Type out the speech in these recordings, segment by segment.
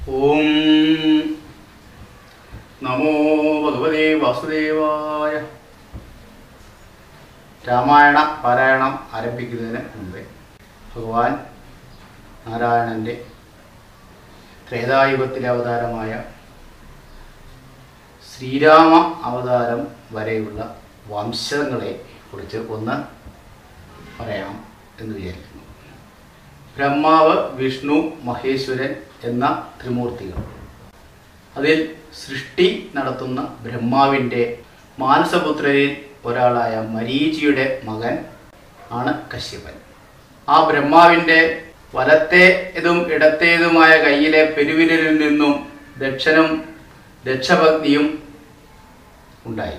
ഓം നമോ ഭഗവതേ വാസുദേവായ രാമായണ പാരായണം ആരംഭിക്കുന്നതിന് മുമ്പേ ഭഗവാൻ നാരായണൻ്റെ ത്രേതായുഗത്തിലെ അവതാരമായ ശ്രീരാമ അവതാരം വരെയുള്ള വംശങ്ങളെ കുറിച്ച് ഒന്ന് പറയാം എന്ന് വിചാരിക്കുന്നു ബ്രഹ്മാവ് വിഷ്ണു മഹേശ്വരൻ എന്ന ത്രിമൂർത്തികൾ അതിൽ സൃഷ്ടി നടത്തുന്ന ബ്രഹ്മാവിൻ്റെ മാനസപുത്രരിൽ ഒരാളായ മരീചിയുടെ മകൻ ആണ് കശ്യപൻ ആ ബ്രഹ്മാവിൻ്റെ വലത്തേതും ഇടത്തേതുമായ കയ്യിലെ പെരുവിരലിൽ നിന്നും ദക്ഷനും ദക്ഷഭഗ്നിയും ഉണ്ടായി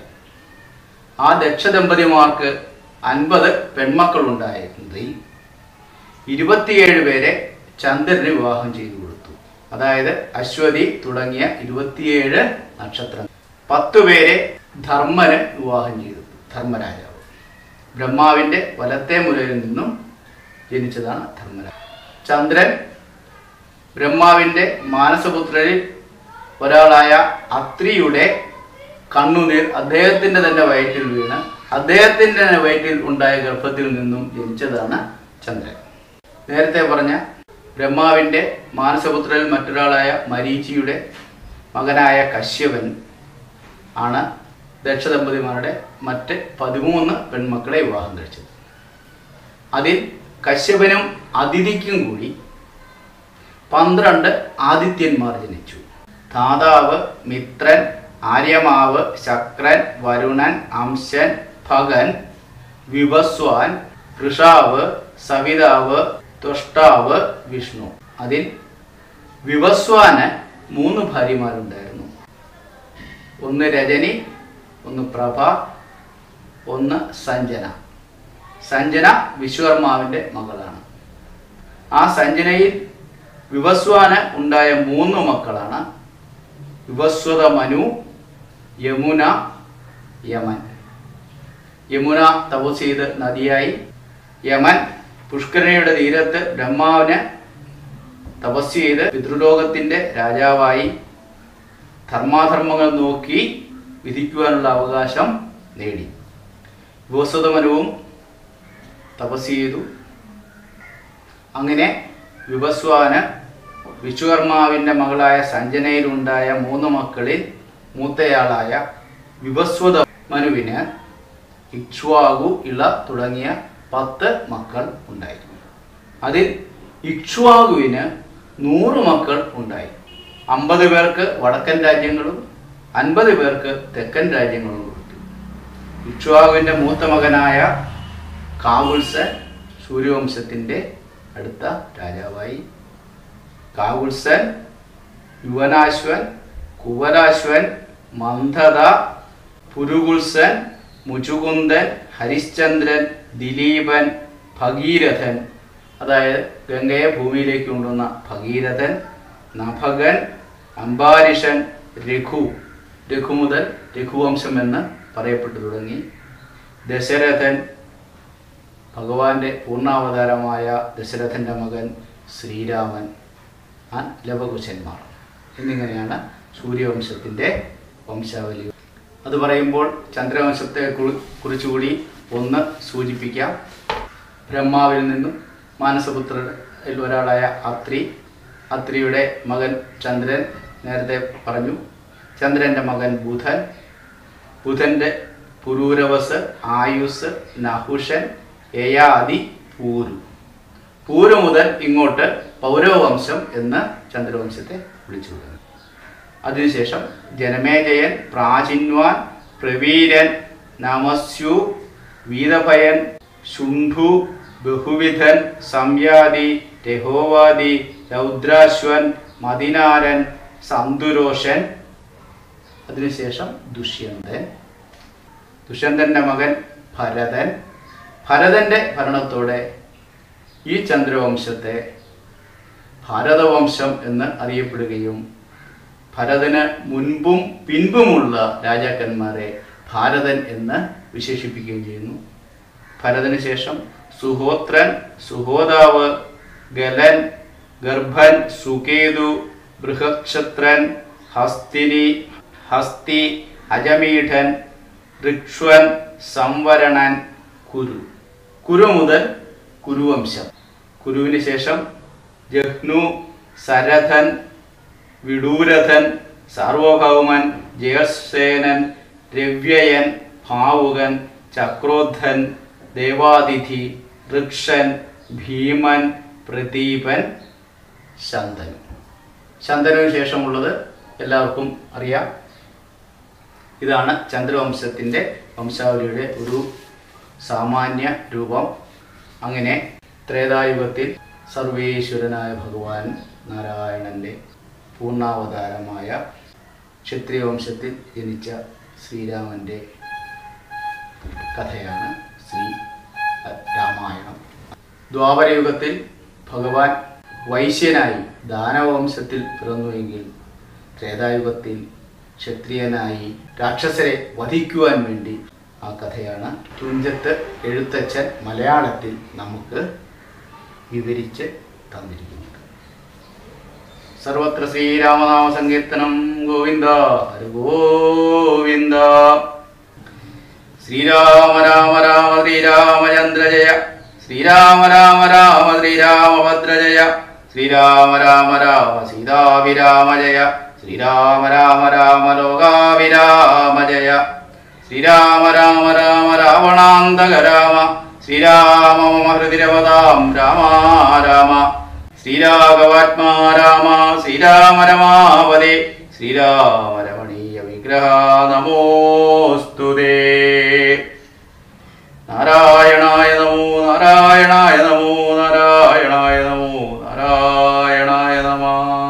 ആ ദക്ഷദമ്പതിമാർക്ക് അൻപത് പെൺമക്കളുണ്ടായിരുന്നതിൽ ഇരുപത്തിയേഴ് പേരെ ചന്ദ്രന് വിവാഹം ചെയ്തു കൊടുത്തു അതായത് അശ്വതി തുടങ്ങിയ ഇരുപത്തിയേഴ് നക്ഷത്രം പത്തു പേരെ ധർമ്മന് വിവാഹം ചെയ്തു ധർമ്മരാജാവ് ബ്രഹ്മാവിൻ്റെ വലത്തെ മുലയിൽ നിന്നും ജനിച്ചതാണ് ധർമ്മരാജ് ചന്ദ്രൻ ബ്രഹ്മാവിൻ്റെ മാനസപുത്രരിൽ ഒരാളായ അത്രിയുടെ കണ്ണുനീർ അദ്ദേഹത്തിൻ്റെ തന്നെ വയറ്റിൽ വീണ് അദ്ദേഹത്തിൻ്റെ തന്നെ വയറ്റിൽ ഉണ്ടായ ഗർഭത്തിൽ നിന്നും ജനിച്ചതാണ് ചന്ദ്രൻ നേരത്തെ പറഞ്ഞ ബ്രഹ്മാവിൻ്റെ മാനസപുത്രരിൽ മറ്റൊരാളായ മരീചിയുടെ മകനായ കശ്യപൻ ആണ് ദക്ഷദമ്പതിമാരുടെ മറ്റ് പതിമൂന്ന് പെൺമക്കളെ വിവാഹം കഴിച്ചത് അതിൽ കശ്യപനും അതിഥിക്കും കൂടി പന്ത്രണ്ട് ആദിത്യന്മാർ ജനിച്ചു ധാതാവ് മിത്രൻ ആര്യമാവ് ശക്രൻ വരുണൻ അംശൻ ഭഗൻ വിവസ്വാൻ ഋഷാവ് സവിതാവ് ത്വഷ്ടാവ് വിഷ്ണു അതിൽ വിവസ്വാന് മൂന്ന് ഭാര്യമാരുണ്ടായിരുന്നു ഒന്ന് രജനി ഒന്ന് പ്രഭ ഒന്ന് സഞ്ജന സഞ്ജന വിശ്വകർമാവിൻ്റെ മകളാണ് ആ സഞ്ജനയിൽ വിവസ്വാന് ഉണ്ടായ മൂന്ന് മക്കളാണ് വിവസ്വത മനു യമുന യമൻ യമുന തപസ് ചെയ്ത് നദിയായി യമൻ പുഷ്കരണിയുടെ തീരത്ത് ബ്രഹ്മാവിന് തപസ് ചെയ്ത് പിതൃലോകത്തിൻ്റെ രാജാവായി ധർമാധർമ്മങ്ങൾ നോക്കി വിധിക്കുവാനുള്ള അവകാശം നേടി വിവസ്വതമനുവും തപസ് ചെയ്തു അങ്ങനെ വിവസ്വാന് വിശ്വകർമാവിൻ്റെ മകളായ സഞ്ജനയിലുണ്ടായ മൂന്ന് മക്കളിൽ മൂത്തയാളായ വിവസ്വത മനുവിന് ഇക്ഷ്വാകു ഇള തുടങ്ങിയ പത്ത് മക്കൾ ഉണ്ടായിരുന്നു അതിൽ ഇക്ഷ്വാകുവിന് നൂറ് മക്കൾ ഉണ്ടായി അമ്പത് പേർക്ക് വടക്കൻ രാജ്യങ്ങളും അൻപത് പേർക്ക് തെക്കൻ രാജ്യങ്ങളും കൊടുത്തു ഇക്ഷ്വാകുവിൻ്റെ മൂത്ത മകനായ കാവുത്സൻ സൂര്യവംശത്തിൻ്റെ അടുത്ത രാജാവായി കാവുത്സൻ യുവനാശ്വൻ കുവരാശ്വൻ മന്ദത പുരുകുത്സൻ മുചുകുന്ദൻ ഹരിശ്ചന്ദ്രൻ ദിലീപൻ ഭഗീരഥൻ അതായത് ഗംഗയെ ഭൂമിയിലേക്ക് കൊണ്ടുവന്ന ഭഗീരഥൻ നഭകൻ അംബാരിഷൻ രഘു രഘു മുതൽ രഘുവംശം എന്ന് പറയപ്പെട്ടു തുടങ്ങി ദശരഥൻ ഭഗവാന്റെ പൂർണ്ണാവതാരമായ ദശരഥൻ്റെ മകൻ ശ്രീരാമൻ ആ ലവകുശന്മാർ എന്നിങ്ങനെയാണ് സൂര്യവംശത്തിൻ്റെ വംശാവലി അത് പറയുമ്പോൾ ചന്ദ്രവംശത്തെ കു- കുറിച്ചുകൂടി ഒന്ന് സൂചിപ്പിക്കാം ബ്രഹ്മാവിൽ നിന്നും മാനസപുത്രരിൽ ഒരാളായ അത്രി അത്രിയുടെ മകൻ ചന്ദ്രൻ നേരത്തെ പറഞ്ഞു ചന്ദ്രൻ്റെ മകൻ ബുധൻ ബുധൻ്റെ പുരൂരവസ് ആയുസ് നഹുഷൻ യയാതി പൂരു പൂരു മുതൽ ഇങ്ങോട്ട് പൗരവംശം എന്ന് ചന്ദ്രവംശത്തെ വിളിച്ചു തുടങ്ങി അതിനുശേഷം ജനമേജയൻ പ്രാചിന്വാൻ പ്രവീരൻ നമസ്യു വീതഭയൻ ശുണ്ഠു ബഹുവിധൻ സംയാതി രഹോവാദി രൗദ്രാശ്വൻ മദിനാരൻ സന്തുരോഷൻ അതിനുശേഷം ദുഷ്യന്തൻ ദുഷ്യന്തൻ്റെ മകൻ ഭരതൻ ഭരതൻ്റെ ഭരണത്തോടെ ഈ ചന്ദ്രവംശത്തെ ഭാരതവംശം എന്ന് അറിയപ്പെടുകയും ഭരതന് മുൻപും പിൻപുമുള്ള രാജാക്കന്മാരെ ഭാരതൻ എന്ന് വിശേഷിപ്പിക്കുകയും ചെയ്യുന്നു ഭരതന് ശേഷം സുഹോത്രൻ സുഹോദാവ് ഗലൻ ഗർഭൻ സുകേതു ബൃഹക്ഷത്രൻ ഹസ്തിനി ഹസ്തി അജമീഠൻ ഋക്ഷ്വൻ സംവരണൻ കുരു കുരു മുതൽ കുരുവംശം കുരുവിന് ശേഷം ജഹ്നു സരഥൻ വിഡൂരഥൻ സാർവഭൗമൻ ജയസേനൻ രവ്യയൻ ഭാവുകൻ ചക്രോദ്ധൻ ദേവാതിഥി ഋക്ഷൻ ഭീമൻ പ്രദീപൻ ശന്തനു ശന്തനുവിന് ശേഷമുള്ളത് എല്ലാവർക്കും അറിയാം ഇതാണ് ചന്ദ്രവംശത്തിൻ്റെ വംശാവലിയുടെ ഒരു സാമാന്യ രൂപം അങ്ങനെ ത്രേതായുഗത്തിൽ സർവേശ്വരനായ ഭഗവാൻ നാരായണൻ്റെ പൂർണ്ണാവതാരമായ ക്ഷത്രിയ വംശത്തിൽ ജനിച്ച ശ്രീരാമൻ്റെ കഥയാണ് ശ്രീ രാമായണം ദ്വാപരയുഗത്തിൽ ഭഗവാൻ വൈശ്യനായി ദാനവംശത്തിൽ പിറന്നുവെങ്കിൽ ത്രേതായുഗത്തിൽ ക്ഷത്രിയനായി രാക്ഷസരെ വധിക്കുവാൻ വേണ്ടി ആ കഥയാണ് തുഞ്ചത്ത് എഴുത്തച്ഛൻ മലയാളത്തിൽ നമുക്ക് വിവരിച്ച് തന്നിരിക്കുന്നത് സർവത്ര ശ്രീരാമനാമ സങ്കീർത്തനം ഗോവിന്ദ ഹരി ഗോവിന്ദ ശ്രീരാമ രാമ രാമ ശ്രീരാമചന്ദ്ര ജയ ശ്രീരാമ രാമ രാമ ശ്രീരാമഭദ്ര ജയ ശ്രീരാമ രാമ രാമ സീതാഭിരാമ ജയ ശ്രീരാമ രാമ രാമ ലോകാഭിരാമ ജയ ശ്രീരാമ രാമ രാമ രാവണാന്തക രാമ ശ്രീരാമ മമ ഹൃദിരവതാം രാമ രാമ ശ്രീരാഘവാത്മാ രാമ ശ്രീരാമ രമാവതേ ശ്രീരാമ രമണീയ വിഗ്രഹ നമോസ്തുതേ നാരായണായ നമോ നാരായണായ നമോ നാരായണായ നമോ നാരായണായ നമ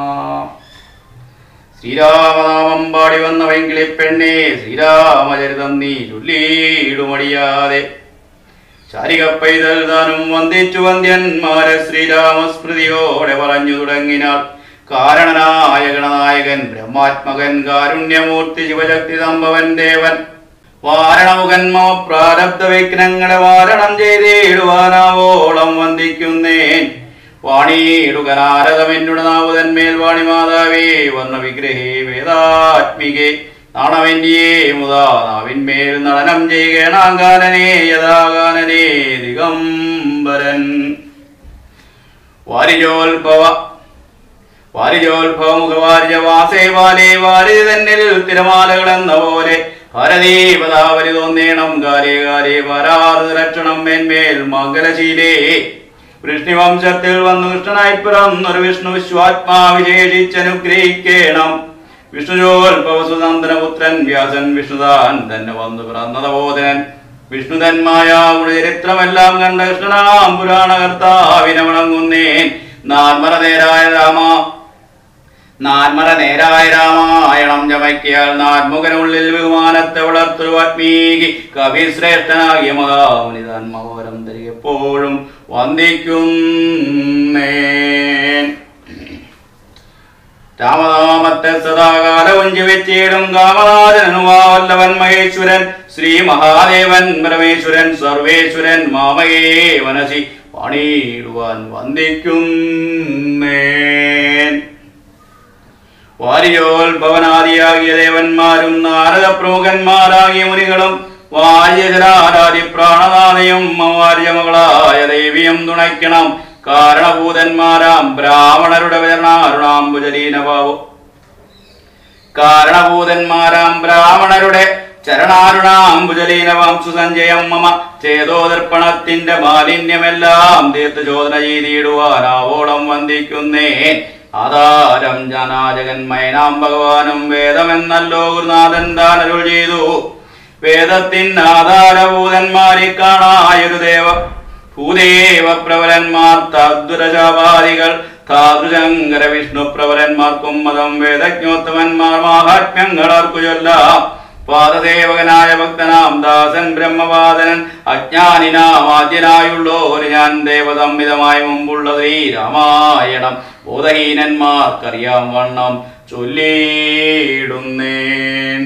ശ്രീരാമനാമം പാടി വന്ന വെങ്കിളി പെണ്ണേ ശ്രീരാമചരിതം നീ ചൊല്ലിയിടുമടിയാതെ ശാരിക പൈതൽ താനും വന്ദിച്ചു വന്ധ്യന്മാരെ ശ്രീരാമസ്മൃതിയോടെ പറഞ്ഞു തുടങ്ങിനാൾ കാരണനായ ഗണനായകൻ ബ്രഹ്മാത്മകൻ കാരുണ്യമൂർത്തി ശിവശക്തി സംഭവൻ ദേവൻ വാരണമുഖൻ മമ പ്രാരബ്ധ വിഘ്നങ്ങളെ വാരണം ചെയ്തിടുവാനാവോളം വന്ദിക്കുന്നേൻ വാണിയിടുക നാരദമെന്നുടെ നാവുതന്മേൽ വാണി മാതാവേ വർണ്ണ വിഗ്രഹേ വേദാത്മികേ നാണമെന്റിയേ മുതാ നാവിന്മേൽ നടനം ചെയ്യണാകാനനേ യഥാകാനനേ ദിഗംബരൻ വാരിജോത്ഭവ വാരിജോത്ഭവമുഖവാരിജ വാസേ വാലേ വാരി തന്നിൽ തിരമാലകൾ എന്ന പോലെ ഭാരതീപതാവലി തോന്നേണം കാലേ കാലേ വരാത് രക്ഷണം മേന്മേൽ മംഗലശീലേ വൃഷ്ണിവംശത്തിൽ വന്നു കൃഷ്ണനായി പിറന്നൊരു വിഷ്ണു വിശ്വാത്മാ വിശേഷിച്ചനുഗ്രഹിക്കേണം വിഷ്ണുജോത്ഭവസുതന്ത്രപുത്രൻ വ്യാസൻ വിഷ്ണുദാൻ തന്നെ വന്നു പിറന്നതബോധനൻ വിഷ്ണുതന്മായ ഗുണചരിത്രമെല്ലാം കണ്ട കൃഷ്ണനാം പുരാണകർത്താവിനെ വണങ്ങുന്നേൻ നാൽമറ നേരായ രാമ നാൽമറ നേരായ രാമായണം ചമയ്ക്കിയാൽ നാൽമുഖനുള്ളിൽ ബഹുമാനത്തെ വളർത്തു വാത്മീകി കവിശ്രേഷ്ഠനാകിയ മഹാമുനി തന്മോരം എപ്പോഴും വന്ദിക്കുന്നേൻ രാമനാമത്തെ സദാകാലവും ജീവിച്ചിടും കാമനാഥനുവാവല്ലവൻ മഹേശ്വരൻ ശ്രീ മഹാദേവൻ പരമേശ്വരൻ സർവേശ്വരൻ മാമയേ മനസി പണിയിടുവാൻ വന്ദിക്കുന്നേൻ വാരിയോത്ഭവനാദിയാകിയ ദേവന്മാരും നാരദ പ്രമുഖന്മാരാകിയ മുനികളും വാര്യജരാരാധി പ്രാണനാഥയും വാര്യമകളായ ദേവിയും തുണയ്ക്കണം കാരണഭൂതന്മാരാം ബ്രാഹ്മണരുടെ ചരണാരുണാംബുജലീനഭാവു കാരണഭൂതന്മാരാം ബ്രാഹ്മണരുടെ ചരണാരുണാംബുജലീനവാം സുസഞ്ജയം മമ ചേതോദർപ്പണത്തിന്റെ മാലിന്യമെല്ലാം തീർത്ത് ചോദന ചെയ്തിടുവാനാവോളം വന്ദിക്കുന്നേ ആധാരം ജനാജകന്മയനാം ഭഗവാനും വേദമെന്നല്ലോ ഗുരുനാഥൻ ദാനരുൾ ചെയ്തു വേദത്തിന് ആധാരഭൂതന്മാരെ കാണായൊരു ദേവ ഭൂദേവ പ്രബലന്മാർ തദ്ദുരശാപാദികൾ താതൃശങ്കര വിഷ്ണു പ്രബലന്മാർക്കും മതം വേദജ്ഞോത്തമന്മാർ മാഹാത്മ്യങ്ങളാർക്കു ചൊല്ലാം പാദദേവകനായ ഭക്തനാം ദാസൻ ബ്രഹ്മവാദനൻ അജ്ഞാനിനാം ആദ്യനായുള്ളോര് ഞാൻ ദേവസംഹിതമായി മുമ്പുള്ള ശ്രീരാമായണം ബോധഹീനന്മാർക്കറിയാം വണ്ണം ചൊല്ലിയിടുന്നേൻ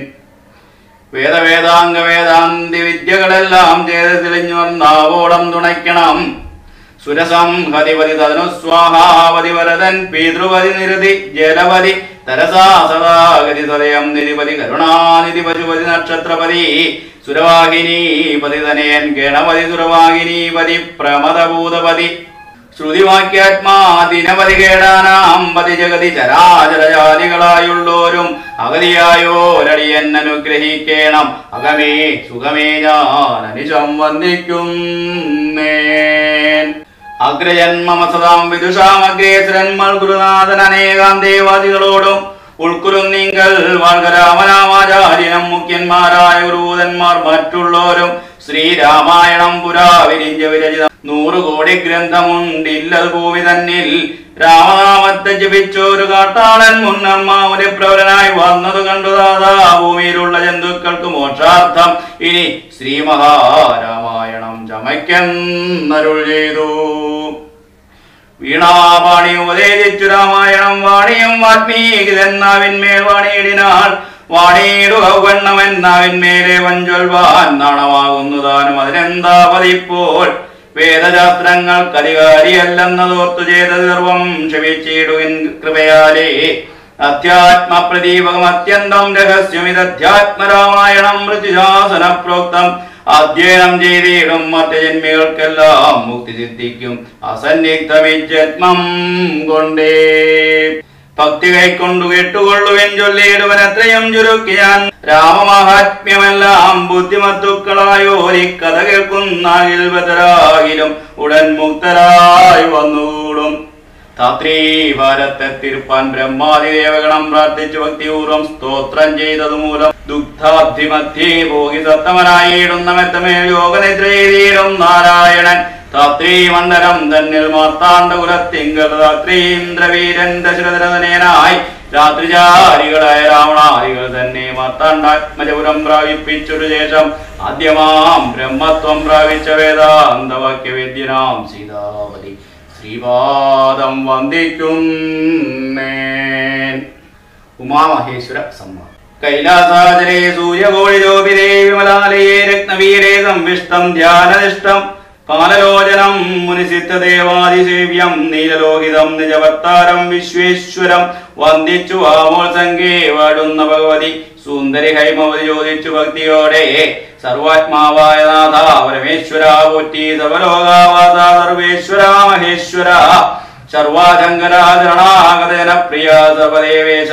വേദവേദാംഗ വേദാന്തി വിദ്യകളെല്ലാം ചെയ്ത് തെളിഞ്ഞു വന്നാവോളം തുണയ്ക്കണം സുരസംഹതിപതി തനു സ്വാഹാവതി വരദൻ പിതൃപതി നിരതി ജലപതി തരസാ സദാഗതി സദയം നിധിപതി കരുണാനിധി പശുപതി നക്ഷത്രപതി സുരവാഹിനീപതി തനയൻ ഗണപതി സുരവാഹിനീപതി പ്രമദഭൂതപതി ശ്രുതിവാക്യാത്മാ ദിനപതി കേടാനാം പതി ജഗതി ചരാചരജാലികളായുള്ളോരും അഗതിയായോരടിയൻ അനുഗ്രഹിക്കേണം അകമേ സുഖമേ ഞാൻ അനിശം വന്ദിക്കുന്നേൻ അഗ്രജന്മമ സദാം വിദുഷാമഗ്രേസരന്മൾ ഗുരുനാഥൻ അനേകാം ദേവാദികളോടും ഉൾക്കുരുന്നീങ്കൽ വാൾകരാമരാമാചാര്യനും മുഖ്യന്മാരായ ഗുരുദന്മാർ മറ്റുള്ളവരും ശ്രീരാമായണം പുരാ വിരിഞ്ച വിരചിതം നൂറ് കോടി ഗ്രന്ഥമുണ്ടില്ലത് ഭൂമി തന്നിൽ രാമനാമത്തെ ജപിച്ചൊരു കാട്ടാളൻ മുന്നമ്മാവുരെ പ്രവരനായി വന്നത് കണ്ടു ദാദാ ഭൂമിയിലുള്ള ജന്തുക്കൾക്ക് മോക്ഷാർത്ഥം ഇനി ശ്രീ മഹാരാമായണം ചമയ്ക്കെന്നരുൾ ചെയ്തു വീണാപാണി ഉപദേശിച്ചു രാമായണം വാണിയും വാത്മീകിതെന്നാവിന്മേൽ വാണിയിടിനാൾ വാണിയിടുക വണ്ണമെന്നാവിന്മേലെ വഞ്ചൊൽവാൻ നാണമാകുന്നു താനും അതിനെന്താ പതിപ്പോൾ വേദശാസ്ത്രങ്ങൾക്ക് അധികാരിയല്ലെന്നതോർത്തു ചെയ്ത സർവം ക്ഷമിച്ചിടുവിൻ കൃപയാലേ അധ്യാത്മ പ്രദീപകം അത്യന്തം രഹസ്യമിതധ്യാത്മരാമായണം മൃത്യുശാസന പ്രോക്തം അധ്യയനം ചെയ്തിടും മറ്റ് ജന്മികൾക്കെല്ലാം മുക്തി സിദ്ധിക്കും അസന്നിഗ്ധമിജന്മം കൊണ്ടേ ഭക്തി കൈക്കൊണ്ടു കേട്ടുകൊള്ളുവൻ ചൊല്ലിയിടുവൻ അത്രയും ചുരുക്കി ഞാൻ രാമമഹാത്മ്യമെല്ലാം ബുദ്ധിമത്തുക്കളായോരി കഥ കേൾക്കുന്നാകിൽ ബദരാകിലും ഉടൻ മുക്തരായി വന്നുകൂടും താത്രീ ഭാരത്തെ തിരുപ്പാൻ ബ്രഹ്മാതിദേവഗണം പ്രാർത്ഥിച്ചു ഭക്തിപൂർവം സ്തോത്രം ചെയ്തതു മൂലം ദുഗ്ധാബ്ധിമധ്യേ ഭോഗി സത്തമനായിടുന്ന മെത്തമേൽ യോഗനിദ്ര ചെയ്തിടും നാരായണൻ താത്രീ മണ്ഡലം തന്നിൽ മാർത്താണ്ഡ കുലത്തിങ്കൽ താത്രീന്ദ്രവീരൻ ദശരഥനയനായി രാത്രിചാരികളായ രാവണാരികൾ തന്നെ മാർത്താണ്ഡാത്മജപുരം പ്രാപിപ്പിച്ചൊരു ശേഷം ആദ്യമാം ബ്രഹ്മത്വം പ്രാപിച്ച വേദാന്തവാക്യവേദ്യനാം സീതാവതി ശ്രീപാദം വന്ദിക്കുന്നേൻ ഉമാമഹേശ്വര സമ്മാനം കൈലാസാചരേ സൂര്യകോളിലോപിതേ വിമലാലയേ രത്നവീരേ സംവിഷ്ടം ധ്യാനനിഷ്ടം പാലലോചനം മുനിസിദ്ധദേവാദിസേവ്യം നീലലോഹിതം നിജവത്താരം വിശ്വേശ്വരം വന്ദിച്ചു വാമോത്സംഗേ വാടുന്ന ഭഗവതി സുന്ദരി ഹൈമവതി ചോദിച്ചു ഭക്തിയോടെ സർവാത്മാവായ നാഥ പരമേശ്വര പോറ്റി സർവലോകാവാസ സർവേശ്വര മഹേശ്വര സർവാചങ്കരാചരണാഗതന പ്രിയ സർവദേവേശ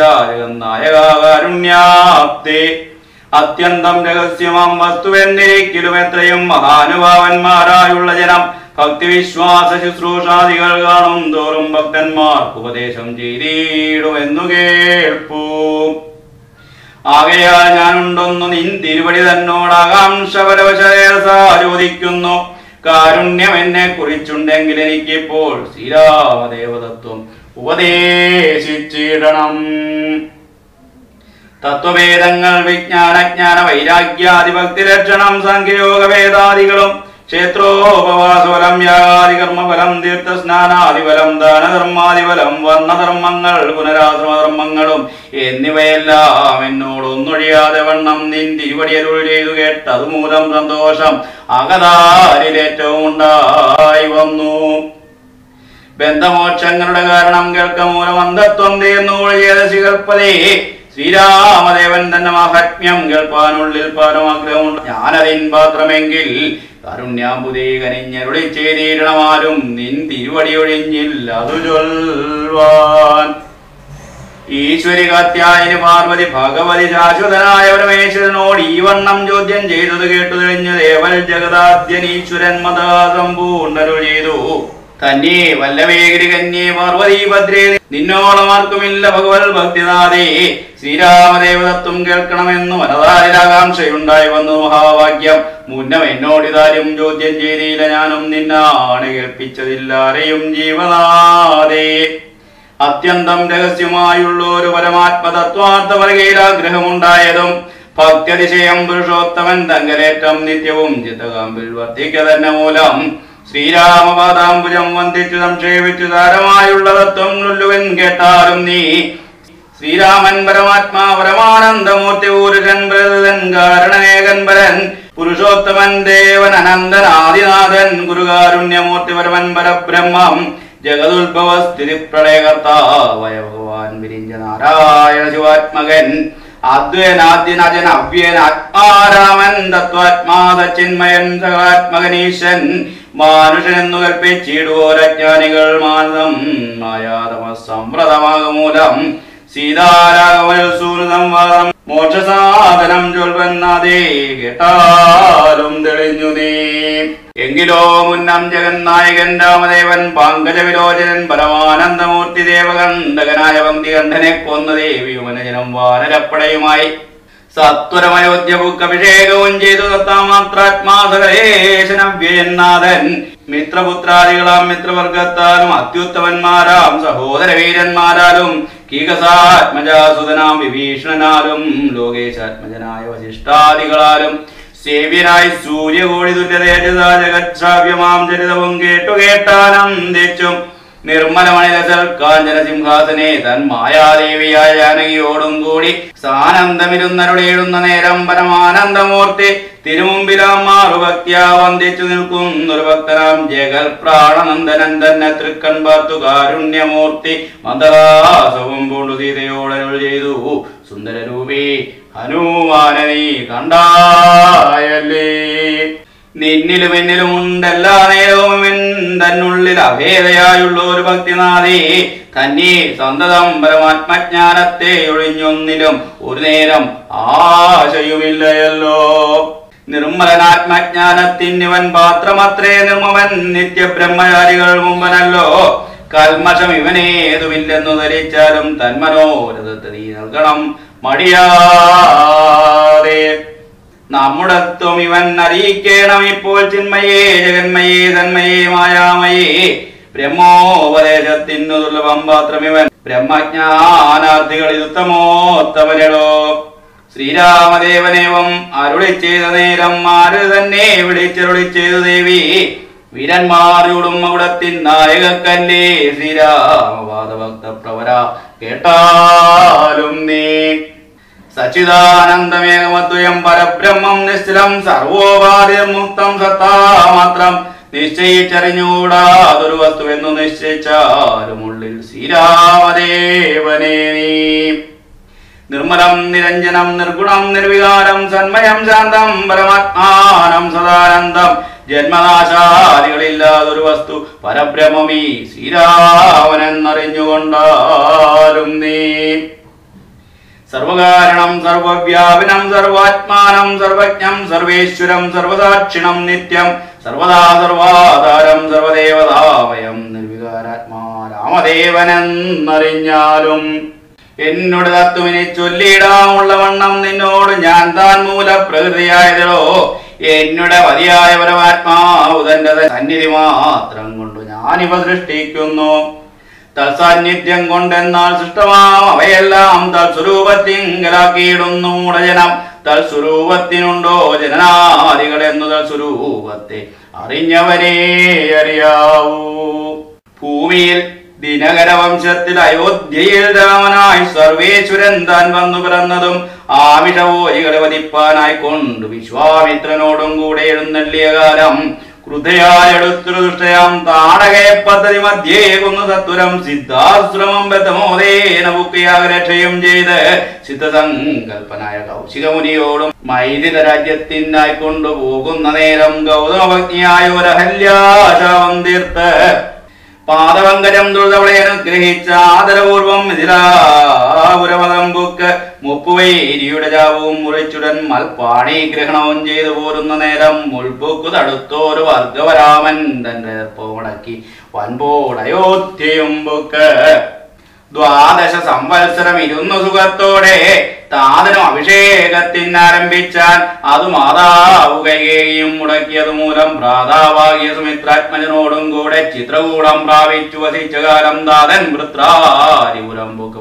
ജഗന്നായകാരുണ്യാപ്തേ അത്യന്തം രഹസ്യമാം വസ്തുവെന്നിരിക്കലും എത്രയും മഹാനുഭാവന്മാരായുള്ള ജനം ഭക്തിവിശ്വാസ ശുശ്രൂഷാദികൾ കാണും തോറും ഭക്തന്മാർക്ക് ഉപദേശം ചെയ്തിടുമെന്നു കേൾപ്പൂ ആകയാൽ ഞാനുണ്ടൊന്നു നിൻ തിരുവടി തന്നോട് ആകാംക്ഷപരവശേഷ ചോദിക്കുന്നു കാരുണ്യം എന്നെ കുറിച്ചുണ്ടെങ്കിൽ എനിക്കിപ്പോൾ ശ്രീരാമദേവതത്വം ഉപദേശിച്ചിടണം തത്വവേദങ്ങൾ വിജ്ഞാനജ്ഞാന വൈരാഗ്യാദി ഭക്തി ലക്ഷണം സംഖ്യയോഗ വേദാദികളും ക്ഷേത്രോപവാസഫലം യാഗാദികർമ്മഫലം തീർത്ഥസ്നാനാദിഫലം ദാനധർമാദിഫലം വർണ്ണധർമ്മങ്ങൾ പുനരാശ്രമധർമ്മങ്ങളും എന്നിവയെല്ലാം എന്നോട് ഒന്നൊഴിയാതെ വണ്ണം നിൻ തിരുവടിയരുൾ ചെയ്തു കേട്ടത് മൂലം സന്തോഷം അകതാരിലേറ്റവും ഉണ്ടായി വന്നു ബന്ധമോക്ഷങ്ങളുടെ കാരണം കേൾക്ക മൂലം അന്ധത്വം തീർന്നു ഏതശികൽപ്പതേ ശ്രീരാമദേവൻ തന്നെ മഹാത്മ്യം കേൾപ്പാനുള്ളിൽ പാരമാഗ്രഹമുണ്ട് ഞാനതിൻ പാത്രമെങ്കിൽ കാരുണ്യാമ്പുതേ കനിഞ്ഞരുളി ചെയ്തിരണമാരും നിൻ തിരുവടിയൊഴിഞ്ഞില്ല അതു ചൊൽവാൻ ഈശ്വരി കാത്യായനി പാർവതി ഭഗവതി ശാശ്വതനായ പരമേശ്വരനോട് ഈ വണ്ണം ചോദ്യം ചെയ്തത് കേട്ടു തെളിഞ്ഞ ദേവൽ ജഗദാദ്യനീശ്വരൻ മതാസമ്പൂർണരു ചെയ്തു തന്നെ വല്ലവേഗിരി കന്യേ പാർവതി ഭദ്രേ നിന്നോളം ആർക്കുമില്ല ഭഗവത് ഭക്തിനാഥേ ശ്രീരാമദേവതത്വം കേൾക്കണമെന്നു മനതാരിലാകാംക്ഷയുണ്ടായി വന്നു മഹാവാക്യം മുന്നം എന്നോടിതാരും ചോദ്യം ചെയ്തില്ല ഞാനും നിന്നാണ് കേൾപ്പിച്ചതില്ല ആരെയും ജീവനാഥേ അത്യന്തം രഹസ്യമായുള്ള ഒരു പരമാത്മതത്വാർത്ഥ വർഗീലാഗ്രഹമുണ്ടായതും ഭക്ത്യതിശയം പുരുഷോത്തമൻ തങ്കലേറ്റം നിത്യവും ചിത്തകാമ്പിൽ വർദ്ധിക്ക തന്നെ മൂലം ശ്രീരാമപാദാംബുജം വന്ദിച്ചു സംക്ഷേപിച്ചു താരമായുള്ള തത്വം നുല്ലുവൻ കേട്ടാലും നീ ശ്രീരാമൻ പരമാത്മാ പരമാനന്ദമൂർത്തി ഊരുഷൻ പ്രതൻ കാരണേകൻ പരൻ പുരുഷോത്തമൻ ദേവൻ അനന്തൻ ആദിനാഥൻ ഗുരുകാരുണ്യമൂർത്തി പരമൻ പരബ്രഹ്മം ജഗതുത്ഭവ സ്ഥിതി പ്രളയകർത്താവയ ഭഗവാൻ വിരിഞ്ച നാരായണ ശിവാത്മകൻ അദ്വയനാദ്യനജൻ അവ്യൻ ആത്മാരാമൻ തത്വാത്മാത ചിന്മയൻ സകാത്മകനീശൻ മാനുഷനെന്നു കൽപ്പിച്ചിടുവോരജ്ഞാനികൾ മാനസം മായാതമ സമ്പ്രദമാകമൂലം സീതാരാഘവൽ സൂര്യസംവാദം മോക്ഷസാധനം ചൊൽവന്നാദേ കേട്ടാലും തെളിഞ്ഞു നീ എങ്കിലോ മുന്നം ജഗന്നായകൻ രാമദേവൻ പങ്കജ വിലോചനൻ പരമാനന്ദമൂർത്തി ദേവകണ്ഠകനായ പന്തികണ്ഠനെ കൊന്ന ദേവിയുമനജനം വാനരപ്പടയുമായി സത്വരമയോധ്യഭുക്കഭിഷേകവും ചെയ്തു ദത്താമാത്രാത്മാസകലേശനവ്യയന്നാഥൻ മിത്രപുത്രാദികളാം മിത്രവർഗത്താലും അത്യുത്തമന്മാരാം സഹോദര വീരന്മാരാലും കീകസാത്മജാസുതനാം വിഭീഷണനാലും ലോകേശാത്മജനായ വശിഷ്ടാദികളാലും സേവ്യനായി സൂര്യകോടി തുല്യതേജസാ ജഗത്സാവ്യമാം ചരിതവും കേട്ടു കേട്ടാനന്ദിച്ചും നിർമ്മലമണിലസൽ കാഞ്ചന സിംഹാസനെ തൻ മായാദേവിയായ ജാനകിയോടും കൂടി സാനന്ദമിരുന്നരുളിയിടുന്ന നേരം പരമാനന്ദമൂർത്തി തിരുമുമ്പിലാം മാറുഭക്തിയാ വന്ദിച്ചു നിൽക്കുന്നൊരു ഭക്തനാം ജഗൽ പ്രാണനന്ദനൻ തന്നെ തൃക്കൺ പാർത്തു കാരുണ്യമൂർത്തി മന്ദഹാസവും പൂണ്ടു സീതയോടരുൾ ചെയ്തു സുന്ദരരൂപി ഹനുമാന നീ കണ്ടായല്ലേ നിന്നിലും എന്നിലും ഉണ്ടെല്ലാ നേരവും എൻ തന്നുള്ളിൽ അഭേദയായുള്ള ഒരു ഭക്തിനാഥേ തന്നെ സന്തതം പരമാത്മജ്ഞാനത്തെ ഒഴിഞ്ഞൊന്നിലും ഒരു നേരം ആശയുമില്ലയല്ലോ നിർമ്മലനാത്മജ്ഞാനത്തിനിവൻ പാത്രമത്രേ നിർമ്മവൻ നിത്യബ്രഹ്മചാരികൾ മുമ്പനല്ലോ കൽമഷം ഇവനേതുമില്ലെന്നു ധരിച്ചാലും തന്മനോരഥത്തെ നീ നൽകണം മടിയാതെ നമ്മുടെ ത്വം ഇവൻ അറിയിക്കണം ഇപ്പോൾ ചിന്മയേ ജഗന്മയേ തന്മയേ മായാമയേ ബ്രഹ്മോപദേശത്തിനു ദുർലഭം പാത്രം ഇവൻ ബ്രഹ്മജ്ഞാനാർത്ഥികളിൽ ഉത്തമോത്തമനടോ ശ്രീരാമദേവനേവം അരുളി ചെയ്ത നേരം ആര് തന്നെ വിളിച്ചരുളി ചെയ്തു ദേവി വീരന്മാരുടെ മകുടത്തിൻ നായകക്കല്ലേ ശ്രീരാമപാദഭക്ത പ്രവര കേട്ടാലും നീ സച്ചിദാനന്ദമേകമദ്വയം പരബ്രഹ്മം നിശ്ചലം സർവോപാധിർമുക്തം സത്താമാത്രം നിശ്ചയിച്ചറിഞ്ഞൂടാതൊരു വസ്തുവെന്നു നിശ്ചയിച്ചാലും ഉള്ളിൽ ശ്രീരാമദേവനേ നീ നിർമ്മലം നിരഞ്ജനം നിർഗുണം നിർവികാരം സന്മയം ശാന്തം പരമാത്മാനം സദാനന്ദം ജന്മനാശാദികളില്ലാതൊരു വസ്തു പരബ്രഹ്മമീ ശ്രീരാമനെന്നറിഞ്ഞുകൊണ്ടാലും നീ സർവകാരണം സർവവ്യാപിനം സർവാത്മാനം സർവജ്ഞം സർവേശ്വരം സർവസാക്ഷിണം നിത്യം സർവദാ സർവാധാരം സർവദേവതാവയം നിർവികാരാത്മാ രാമദേവനെന്നറിഞ്ഞാലും എന്നോട് തത്വമിനെ ചൊല്ലിയിടാമുള്ള വണ്ണം നിന്നോട് ഞാൻ താൻ മൂല പ്രകൃതിയായതോ എന്നുടെ മതിയായ പരമാത്മാവ് തന്റെ സന്നിധി മാത്രം കൊണ്ട് ഞാനിവ സൃഷ്ടിക്കുന്നു തത്സാന്നിധ്യം കൊണ്ടെന്നാൽ സൃഷ്ടമാം അവയെല്ലാം തൽസ്വരൂപത്തിങ്കലാക്കിയിടുന്നു ജനം തൽസ്വരൂപത്തിനുണ്ടോ ജനനാദികളെന്നു തൽസ്വരൂപത്തെ അറിഞ്ഞവനെ അറിയാവൂ ഭൂമിയിൽ ദിനകര വംശത്തിൽ അയോധ്യയിൽ രാമനായി സർവേശ്വരൻ താൻ വന്നു പിറന്നതും ആമിഷവോരികളെ വധിപ്പാനായി കൊണ്ട് വിശ്വാമിത്രനോടും കൂടെ എഴുന്നള്ളിയ കാലം ക്രുദ്ധയായെടുത്തൊരു ദുഷ്ടയാം താടകയെ പദ്ധതി മധ്യേ കുന്നു സത്വരം സിദ്ധാശ്രമം ബദ്ധമോദേന ബുക്കിയാകരക്ഷയും ചെയ്ത് സിദ്ധസങ്കൽപ്പനായ കൗശികമുനിയോടും മൈതിക രാജ്യത്തിനായി കൊണ്ടുപോകുന്ന നേരം ഗൗതമഭഗ്നിയായ ഒരു അഹല്യാശാവം തീർത്ത് പാദപങ്കജം തൊഴുതവളെ അനുഗ്രഹിച്ച ആദരപൂർവം ഇതിലാപുരമതം ബുക്ക് മുപ്പുവൈരിയുടെ ജാവും മുറിച്ചുടൻ മൽപ്പാണി ഗ്രഹണവും ചെയ്തു പോരുന്ന നേരം മുൾബുക്കു തടുത്തോരു വർഗവരാമൻ തന്റെ പോടക്കി വൻപോടയോധ്യയും ബുക്ക് ദ്വാദശ സംവത്സരം ഇരുന്നു സുഖത്തോടെ താതനും അഭിഷേകത്തിനാരംഭിച്ചാൽ അത് മാതാവ് കൈകേയും മുടക്കിയത് മൂലം ഭ്രാതാവാകിയ സുമിത്രാത്മജനോടും കൂടെ ചിത്രകൂടം പ്രാപിച്ചു വസിച്ച കാലം താതൻ വൃത്രാരിപുരം ബുക്ക് വൃത്താന്തം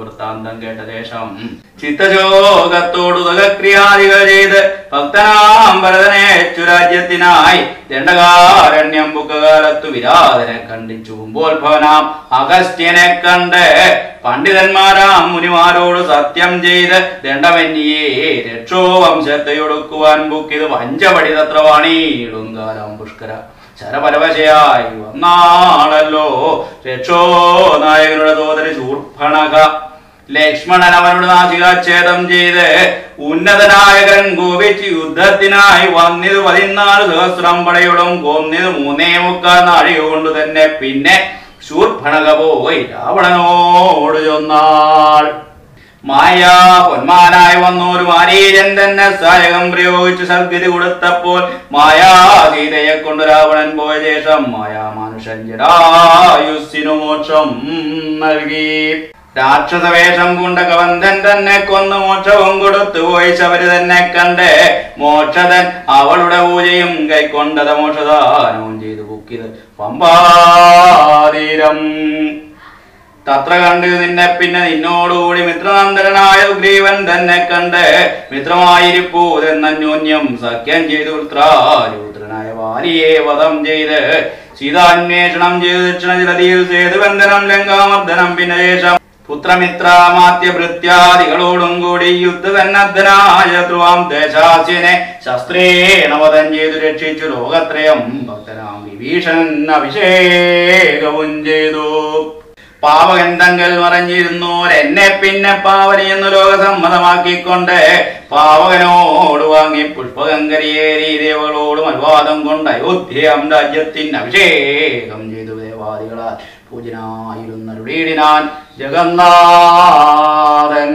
വൃത്താന്തം കേട്ട ശേഷം ചിത്തശോകത്തോടു തകക്രിയാദികൾ ചെയ്ത് ഭക്തനാം ഭരതനെ രാജ്യത്തിനായി ദണ്ഡകാരണ്യം ബുക്കകാലത്തു വിരാതനെ കണ്ടിച്ചു മുമ്പോത്ഭവനാം അഗസ്ത്യനെ കണ്ട് പണ്ഡിതന്മാരാം മുനിമാരോട് സത്യം ചെയ്ത് ദണ്ഡമന്യെ രക്ഷോ വംശത്തെ ഒടുക്കുവാൻ ബുക്കിത് പഞ്ചപടി തത്രവാണീടും കാലം പുഷ്കര ശരപരവശയായി വന്നാളല്ലോ രക്ഷോ നായകനുടെ തോതരി ശൂർഭണക ലക്ഷ്മണൻ അവനോട് നാസികാച്ഛേദം ചെയ്ത് ഉന്നതനായകൻ കോപിച്ച് യുദ്ധത്തിനായി വന്നിത് പതിനാല് സഹസ്രം പടയോടും കൊന്നിത് മൂന്നേ മുക്കാൽ നാഴിക കൊണ്ട് തന്നെ പിന്നെ ശൂർഭണക പോയി രാവണനോട് ചൊന്നാൾ മായ പൊന്മാനായി വന്നൊരു മാരീരൻ തന്നെ സഹായകം പ്രയോഗിച്ച് സദ്ഗതി കൊടുത്തപ്പോൾ മായാ സീതയെ കൊണ്ട് രാവണൻ പോയ ശേഷം മായാ മനുഷ്യൻ ജടായുസ്സിനു മോക്ഷം നൽകി രാക്ഷസവേഷം കൊണ്ട കവന്തൻ തന്നെ കൊന്നു മോക്ഷവും കൊടുത്തു പോയി ശബരി തന്നെ കണ്ട് മോക്ഷതൻ അവളുടെ പൂജയും കൈക്കൊണ്ടത് മോക്ഷദാനവും ചെയ്തു ബുക്കിത് പമ്പാതീരം തത്ര കണ്ട് നിന്നെ പിന്നെ നിന്നോടുകൂടി മിത്രനന്ദനായ ഉഗ്രീവൻ തന്നെ കണ്ട് മിത്രമായിരിപ്പൂതെന്നന്യോന്യം സഖ്യം ചെയ്തു വൃത്രാരൂദ്രനായ വാലിയെ വധം ചെയ്ത് സീതാന്വേഷണം ചെയ്ത് ദക്ഷിണജിലതിയിൽ സേതുബന്ധനം ലങ്കാമർദ്ദനം പിന്നെ ശേഷം പുത്രമിത്രാമാത്യ ഭൃത്യാദികളോടും കൂടി യുദ്ധസന്നദ്ധനായ ധ്രുവാം ദേശാസ്യനെ ശസ്ത്രേണ വധം ചെയ്തു രക്ഷിച്ചു ലോകത്രയം ഭക്തനാം വിഭീഷണൻ അഭിഷേകവും ചെയ്തു പാവകൻ തങ്കൽ മറഞ്ഞിരുന്നോർ എന്നെ പിന്നെ പാവനി എന്ന് ലോകസമ്മതമാക്കിക്കൊണ്ട് പാവകനോട് വാങ്ങി പുഷ്പഗംഗരിയേറി ദേവകളോടും അനുവാദം കൊണ്ട് അയോധ്യം രാജ്യത്തിന് അഭിഷേകം ചെയ്തു ദേവാദികളാൽ പൂജനായിരുന്നരുടീടിനാൻ ജഗന്നാഥൻ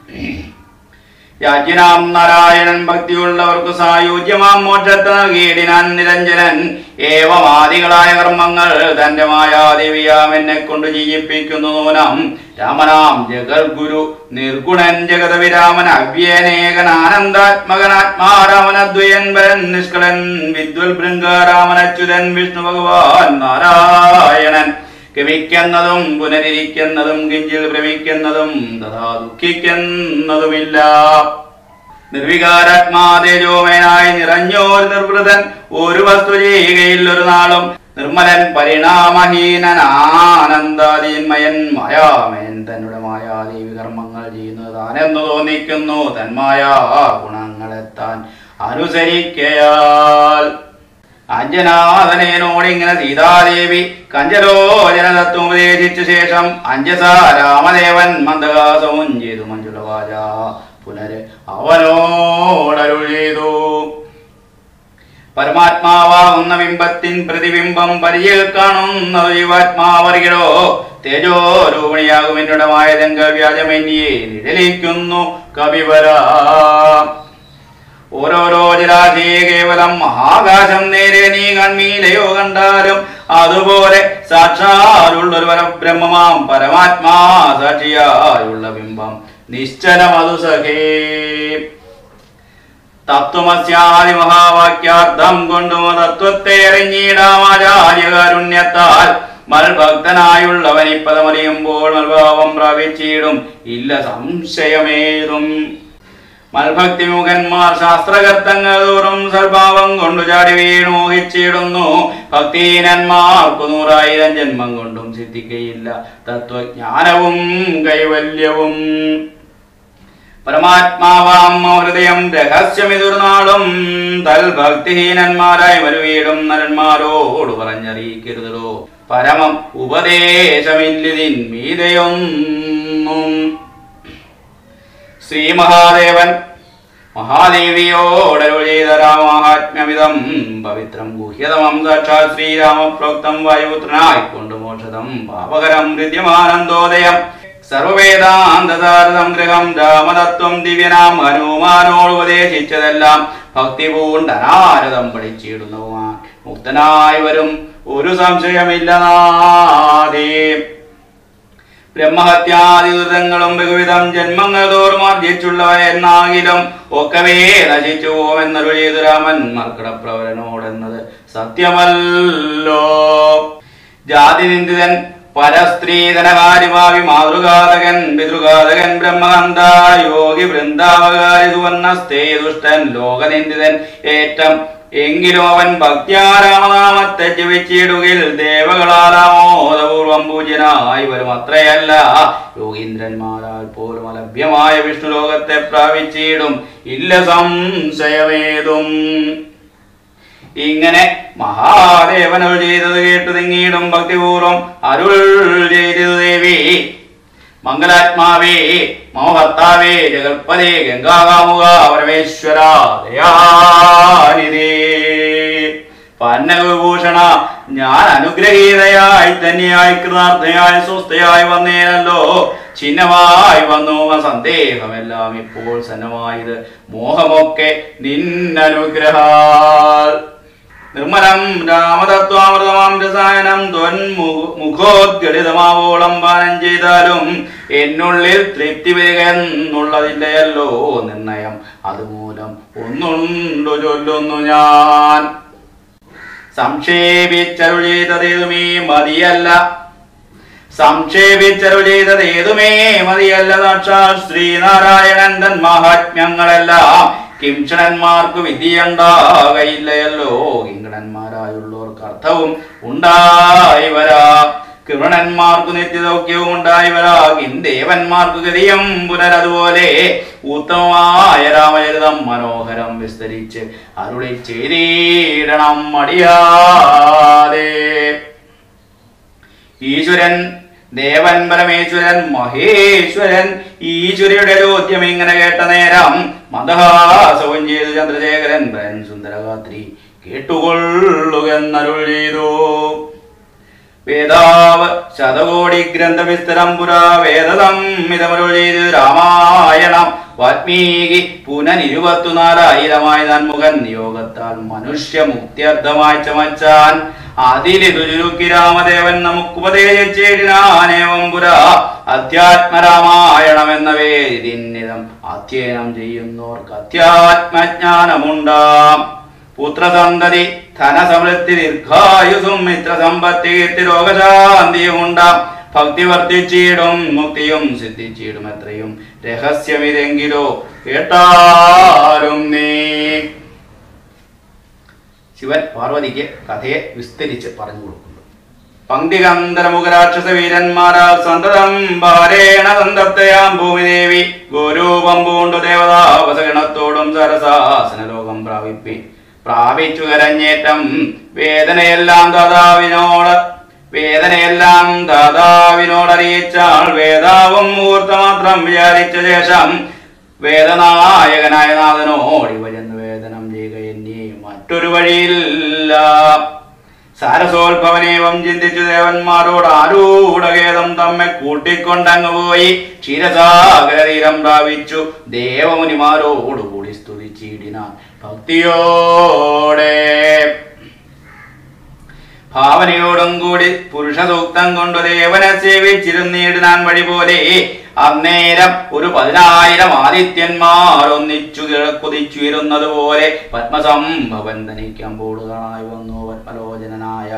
യാജ്ഞനാം നാരായണൻ ഭക്തിയുള്ളവർക്ക് സായുജ്യമാം മോക്ഷത്തെ നൽകിയിടിനാൻ നിരഞ്ജനൻ ഏവമാദികളായ കർമ്മങ്ങൾ തന്റെ മായാദേവിയാം എന്നെ കൊണ്ട് ചെയ്യിപ്പിക്കുന്നു നൂനം രാമനാം ജഗദ്ഗുരു നിർഗുണൻ ജഗതവിരാമൻ അവ്യനേകൻ ആനന്ദാത്മകനാത്മാരാമനദ്വയൻ വരൻ നിഷ്കളൻ വിദ്വൽ ഭൃംഗാരാമനച്യുതൻ വിഷ്ണു ഭഗവാൻ നാരായണൻ ഗമിക്കുന്നതും പുനരിരിക്കുന്നതും കിഞ്ചിൽ ഭ്രമിക്കുന്നതും തഥാ ദുഃഖിക്കുന്നതുമില്ല നിർവികാരാത്മാതേജോമയനായി നിറഞ്ഞോർ നിർവൃതൻ ഒരു വസ്തു ചെയ്യുകയിൽ ഒരു നാളും നിർമ്മലൻ പരിണാമഹീനൻ ആനന്ദാദീന്മയൻ മായാമയൻ തന്നുടെ മായാദേവി കർമ്മങ്ങൾ ചെയ്യുന്നത് താനെന്നു തോന്നിക്കുന്നു തന്മായാ ഗുണങ്ങളെത്താൻ അനുസരിക്കയാൽ അഞ്ജനാഥനോടിങ്ങനെ സീതാദേവി കഞ്ചലോചനതത്വം ഉപദേശിച്ച ശേഷം അഞ്ജസ രാമദേവൻ മന്ദഹാസവും ചെയ്തു മഞ്ജുളവാച പുനര് അവനോടരുൾ ചെയ്തു പരമാത്മാവാകുന്ന ബിംബത്തിൻ പ്രതിബിംബം പരിചയിൽ കാണുന്ന ജീവാത്മാവറികളോ തേജോരൂപിണിയാകും എന്നുടെ മായതെങ്കൽ വ്യാജമന്യെ നിഴലിക്കുന്നു കവിവരാ ഓരോരോ ജലാശയെ കേവലം മഹാകാശം നേരെ നീ കൺമീലയോ കണ്ടാലും അതുപോലെ സാക്ഷാലുള്ളൊരു പരബ്രഹ്മമാം പരമാത്മാ സാക്ഷിയായുള്ള ബിംബം നിശ്ചലമതു സഖേ തത്വമസ്യാദി മഹാവാക്യാർത്ഥം കൊണ്ടും തത്വത്തെ അറിഞ്ഞിടാമാചാര്യകാരുണ്യത്താൽ മൽഭക്തനായുള്ളവൻ ഇപ്പതമറിയുമ്പോൾ മൽഭാവം പ്രാപിച്ചിടും ഇല്ല സംശയമേതും മൽഭക്തിമുഖന്മാർ ശാസ്ത്രകർത്തങ്ങൾ തോറും സൽഭാവം കൊണ്ടു ചാടി വീണു മോഹിച്ചിടുന്നു ഭക്തീനന്മാർക്കു നൂറായിരം ജന്മം കൊണ്ടും സിദ്ധിക്കയില്ല തത്വജ്ഞാനവും കൈവല്യവും പരമാത്മാവാം ഹൃദയം രഹസ്യമിതുർനാളും തൽഭക്തിഹീനന്മാരായി വരുവീടും നരന്മാരോട് പറഞ്ഞറിയിക്കരുതോ പരമം ഉപദേശമില്ലിതിന്മീതയൊന്നും ശ്രീ മഹാദേവൻ മഹാദേവിയോടരുൾ ചെയ്ത രാമഹാത്മ്യമിതം പവിത്രം ഗുഹ്യതമം സാക്ഷാത് ശ്രീരാമപ്രോക്തം വായുപുത്രനായി കൊണ്ട് മോക്ഷതം പാപകരം ഹൃദ്യമാനന്ദോദയം സർവവേദാന്തസാരസംഗ്രഹം രാമതത്വം ദിവ്യനാം ഹനുമാനോട് ഉപദേശിച്ചതെല്ലാം ഭക്തി പൂണ്ട് അനാരതം പഠിച്ചിടുന്നവുമാൻ മുക്തനായി വരും ഒരു സംശയമില്ല നാദേ ബ്രഹ്മഹത്യാദിദുരിതങ്ങളും ബഹുവിധം ജന്മങ്ങൾ തോറും ആർജിച്ചുള്ളവ എന്നാകിലും ഒക്കവേ നശിച്ചു പോമെന്നൊരു ചെയ്തു രാമൻ മർക്കടപ്രവരനോടെന്നത് സത്യമല്ലോ ജാതി നിന്ദിതൻ പരസ്ത്രീധനകാരിഭാവി മാതൃഘാതകൻ പിതൃഘാതകൻ ബ്രഹ്മഹന്ത യോഗി വൃന്ദാവകാരി സുവർണസ്തേ ദുഷ്ടൻ ലോകനിന്ദിതൻ ഏറ്റം എങ്കിലും അവൻ ഭക്തിയാരാമനാമത്തെ ജപിച്ചിടുകിൽ ദേവകളാലാമോദപൂർവം പൂജ്യനായി വരും അത്രയല്ല യോഗീന്ദ്രന്മാരാൽ പോലും അലഭ്യമായ വിഷ്ണു ലോകത്തെ പ്രാപിച്ചിടും ഇല്ല സംശയമേതും ഇങ്ങനെ മഹാദേവൻ അരുൾ ചെയ്തത് കേട്ടു തിങ്ങിയിടും ഭക്തിപൂർവം അരുൾ ചെയ്തതു ദേവി മംഗലാത്മാവേ മമ ഭർത്താവേ ജഗൽപദേ ഗംഗാകാമുക പരമേശ്വര ദയാനിധേ പന്നവിഭൂഷണ ഞാൻ അനുഗ്രഹീതയായി തന്നെയായി കൃതാർത്ഥയായി സ്വസ്ഥയായി വന്നേനല്ലോ ചിഹ്നമായി വന്നു സന്ദേഹമെല്ലാം ഇപ്പോൾ സന്നമായത് മോഹമൊക്കെ നിന്നനുഗ്രഹാൽ നിർമ്മലം രാമതത്വാമൃതമാം രസായനം ത്വന്മുഖോദ്ഗളിതമാവോളം പാനം ചെയ്താലും എന്നുള്ളിൽ തൃപ്തി വരിക എന്നുള്ളതില്ലയല്ലോ നിർണയം അതുമൂലം ഒന്നുണ്ടു ചൊല്ലുന്നു ഞാൻ സംക്ഷേപിച്ചരുൾ ചെയ്തതേതുമേ മതിയല്ല സംക്ഷേപിച്ചരുൾ ചെയ്തതേതുമേ മതിയല്ല സാക്ഷാൽ ശ്രീനാരായണൻ തൻ മഹാത്മ്യങ്ങളെല്ലാം കിംഷണന്മാർക്ക് വിധിയുണ്ടാകയില്ലയല്ലോ കിങ്കണന്മാരായുള്ളവർക്ക് അർത്ഥവും ഉണ്ടായി വരാ കൃപണന്മാർക്ക് നിത്യസൗഖ്യവും ഉണ്ടായി വരാ ദേവന്മാർക്ക് ഗതിയും പുനരതുപോലെ ഉത്തമമായ രാമചരിതം മനോഹരം വിസ്തരിച്ച് അരുളി ചെയ്തിടണം മടിയാതെ ഈശ്വരൻ ദേവൻ പരമേശ്വരൻ മഹേശ്വരൻ ഈശ്വരയുടെ ചോദ്യം ഇങ്ങനെ കേട്ട നേരം മന്ദഹാസവും ചെയ്തു ചന്ദ്രശേഖരൻ ഭരൻ സുന്ദരഗാത്രി കേട്ടുകൊള്ളുകെന്നരുൾ ചെയ്തു വേദാവ് ശതകോടി ഗ്രന്ഥവിസ്തരം പുരാ വേദസംഹിതമരുൾ ചെയ്ത് രാമായണം വാൽമീകി പുനനിരുപത്തിനാലായിരമായി നന്മുഖൻ നിയോഗത്താൽ മനുഷ്യ മുക്തിയർത്ഥമായി ചമച്ചാൻ അതിലിതു ചുരുക്കി രാമദേവൻ നമുക്കുപദേശിച്ചേടിനാനേവം പുരാ അധ്യാത്മരാമായണം എന്ന പേരിതിന്നിതം അധ്യയനം ചെയ്യുന്നവർക്ക് അധ്യാത്മജ്ഞാനമുണ്ടാം പുത്രസന്തതി ധനസമൃദ്ധി ദീർഘായുസും മിത്രസമ്പത്തി കീർത്തി രോഗശാന്തിയും ഉണ്ടാം ഭക്തി വർദ്ധിച്ചിടും മുക്തിയും സിദ്ധിച്ചിടും എത്രയും രഹസ്യമിതെങ്കിലോ കേട്ടാലും നീ ശിവൻ പാർവതിക്ക് കഥയെ വിസ്തരിച്ച് പറഞ്ഞു കൊടുക്കുന്നു പങ്ക്തികന്ധരമുഖരാക്ഷസ വീരന്മാരാൽ സന്തതം ഭാരേണ സന്തപ്തയാം ഭൂമിദേവി ഗോരൂപം പൂണ്ടു ദേവതാപസഗണത്തോടും സരസാസന ലോകം പ്രാപിപ്പി പ്രാപിച്ചു കരഞ്ഞേറ്റം വേദനയെല്ലാം ദാതാവിനോട് വേദനയെല്ലാം ദാതാവിനോടറിയിച്ചാൾ വേദാവും മുഹൂർത്തമാത്രം വിചാരിച്ച ശേഷം വേദനായകനായ നാഥനോട് ഇവ ചെന്ന് വേദനം ചെയ്യുക എന്നീ മറ്റൊരു വഴിയില്ല സാരസോത്ഭവനേവം ചിന്തിച്ചു ദേവന്മാരോട് ആരൂഢഖേദം തമ്മെ കൂട്ടിക്കൊണ്ടങ്ങ് പോയി ക്ഷീരസാഗര തീരം പ്രാപിച്ചു ദേവമുനിമാരോടുകൂടി സ്തുതിച്ചിടിനാൻ ഭക്തിയോടെ ഭാവനയോടും കൂടി പുരുഷ സൂക്തം കൊണ്ട് ദേവനെ സേവിച്ചിരുന്നിടാൻ വഴി പോലെ അന്നേരം ഒരു പതിനായിരം ആദിത്യന്മാർ ഒന്നിച്ചു കുതിച്ചുയരുന്നത് പോലെ പത്മസംഭവൻ തനിക്കമ്പോൾ കാണായി വന്നു പത്മലോചനായ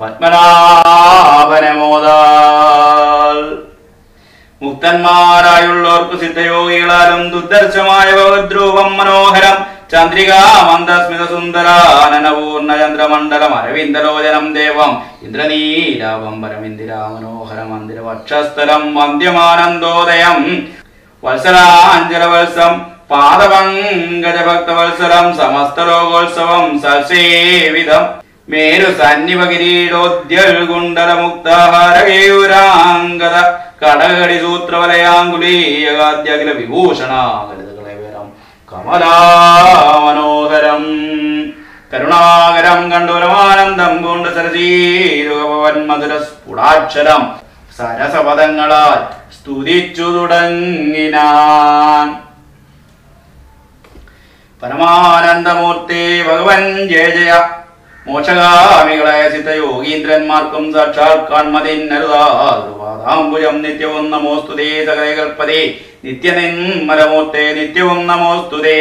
പത്മനാഭനമോദാൽ മുക്തന്മാരായുള്ളവർക്ക് സിദ്ധയോഗികളാലും ദുർദർശമായ ഭഗവദ്രൂപം മനോഹരം ചന്ദ്രികാ മന്ദസ്മിത സുന്ദരാനനപൂർണ ചന്ദ്രമണ്ഡലം അരവിന്ദലോചനം ദേവം ഇന്ദ്രനീലാഭം പരമിന്ദിരാ മനോഹര മന്ദിര വക്ഷസ്ഥലം വന്ധ്യമാനന്ദോദയം വത്സലാഞ്ജലവത്സം പാദപങ്കജ ഭക്തവത്സലം സമസ്ത ലോകോത്സവം സസേവിതം മേരു സന്നിവ കിരീടോദ്യൽ കുണ്ടല മുക്താഹാരകേയുരാംഗത കടകടി സൂത്രവലയാങ്കുലീയകാദ്യഖില വിഭൂഷണാകൃതകളെ വരം കമലാമനോഹരം കരുണാകരം കണ്ടുരമാനന്ദം കൊണ്ട് സരസീരുപവൻ മധുര സ്ഫുടാക്ഷരം സരസപദങ്ങളാൽ സ്തുതിച്ചു തുടങ്ങിനാൻ പരമാനന്ദമൂർത്തി ഭഗവൻ ജയ ജയ മോക്ഷഗാമികളായ സിദ്ധയോഗീന്ദ്രന്മാർക്കും സാക്ഷാൽ കാൺമതിന്നരുതാതുപാദാംബുജം നിത്യവും നമോസ്തുതേ സകലകൽപ്പതേ നിത്യനിന്മലമൂർത്തേ നിത്യവും നമോസ്തുതേ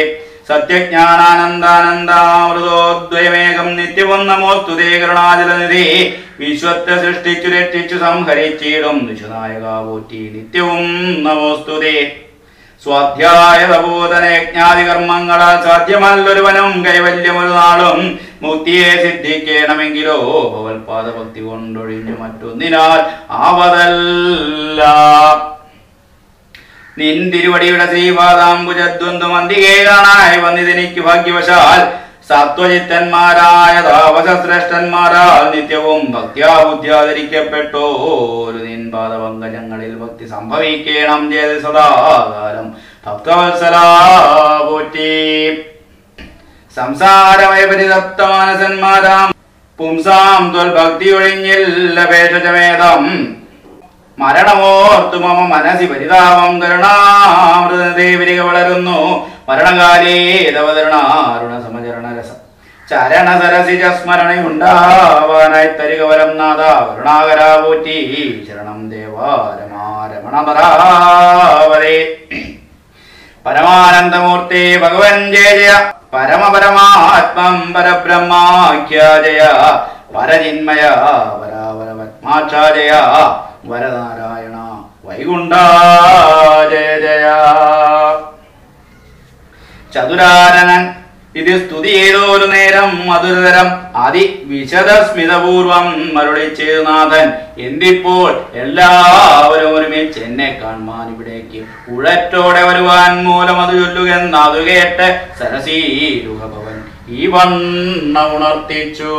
സത്യജ്ഞാനാനന്ദാനന്ദാമൃതോദ്വയമേകം നിത്യവും നമോസ്തുതേ കരുണാചലനിധി വിശ്വത്തെ സൃഷ്ടിച്ചു രക്ഷിച്ചു സംഹരിച്ചിടും വിശ്വനായക പോറ്റി നിത്യവും നമോസ്തുതേ സ്വാധ്യായ തപോധന യജ്ഞാതി കർമ്മങ്ങളാൽ സാധ്യമല്ലൊരുവനും കൈവല്യമൊരു നാളും മുക്തിയെ സിദ്ധിക്കണമെങ്കിലോ ഭവൽപാദ ഭക്തി കൊണ്ടൊഴിഞ്ഞു മറ്റൊന്നിനാൽ ആവതല്ല നിൻ തിരുവടിയുടെ ശ്രീപാദാംബുജദ്വന്ദ്വം അന്തികേ കാണായി വന്നിതെനിക്ക് ഭാഗ്യവശാൽ സത്വജിത്തന്മാരായ താപസശ്രേഷ്ഠന്മാരാൽ നിത്യവും ഭക്ത്യാ ബുദ്ധ്യാതിരിക്കപ്പെട്ടോരു നിൻ പാദപങ്കജങ്ങളിൽ ഭക്തി സംഭവിക്കണം ചെയ്ത് സദാകാലം ഭക്തവത്സലാ പോറ്റി സംസാരമയ പരിതപ്ത മാനസന്മാരാം പുംസാം ത്വൽഭക്തി ഒഴിഞ്ഞില്ല ഭേഷജമേതം മരണമോർത്തു മമ മനസി പരിതാപം കരുണാമൃതദേവിരിക വളരുന്നു മരണകാലേ തവതരുണാരുണ സമചരണ രസം ചരണ സരസിജ സ്മരണയുണ്ടാവാനായി തരിക വരം നാഥ കരുണാകരാ പോറ്റി ശരണം ദേവാരമാരമണപരാവരേ പരമാനന്ദമൂർത്തി ഭഗവൻ ജയ ജയ പരമപരമാത്മം പരബ്രഹ്മാഖ്യ ജയ പരജിന്മയ പരാപരപത്മാക്ഷാജയ വരനാരായണ വൈകുണ്ഠ ജയ ജയ ചതുരാരനൻ ഇത് സ്തുതി ചെയ്തോരു നേരം മധുരതരം അതി വിശദസ്മിതപൂർവം മരുളി ചെയ്തു നാഥൻ എന്തിപ്പോൾ എല്ലാവരും ഒരുമിച്ച് എന്നെ കാണുവാൻ ഇവിടേക്ക് ഉഴറ്റോടെ വരുവാൻ മൂലം അത് ചൊല്ലുകെന്നത് കേട്ട് സരസീരുഹഭവൻ ഈ വണ്ണ ഉണർത്തിച്ചു